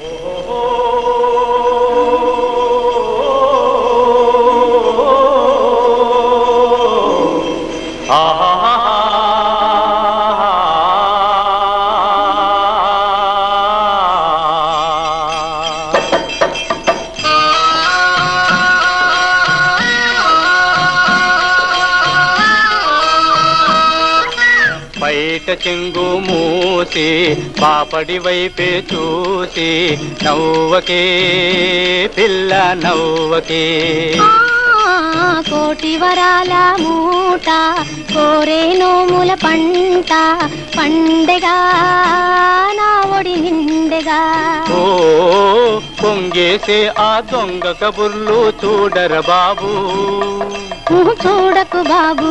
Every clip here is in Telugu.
బయట చెంగు మూసి పాపడి వైపే చూసి నవ్వకే పిల్ల నవ్వకే ఆ, కోటి వరాల మూట కోరే నోముల పంట పండెగా నా ఒడి నిండెగా ఓ పొంగేసే ఆ దొంగ కబుర్లు చూడర బాబు ఉహు, చూడకు బాబు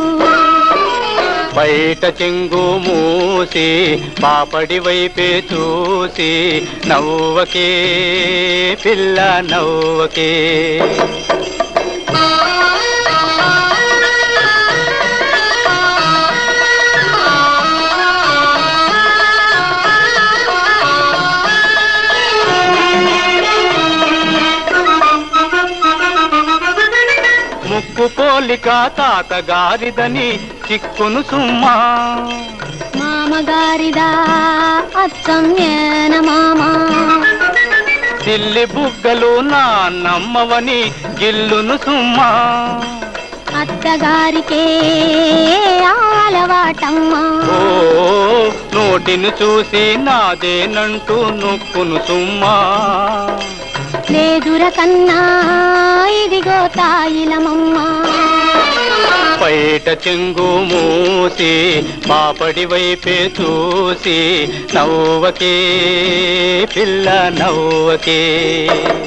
బయట చెంగు మూసి పాపడి వైపే చూసి నవ్వకే పిల్ల నవ్వకే ముక్కు పోలిక తాతగారిదని చిక్కును సుమ్మా మామగారిదా అచ్చం ఏన మామా సిల్లి బుగ్గలు నా నమ్మవని గిల్లును సుమ్మా అత్తగారికే అలవాటమ్మా ఓ నోటిని చూసి నాదేనంటూ నొక్కును సుమ్మా లేదుర కన్నా ఇదిగో తాయిలమమ్మా బయట చెంగు మూసి పాపడి వైపే చూసి నవ్వకే పిల్ల నవ్వకే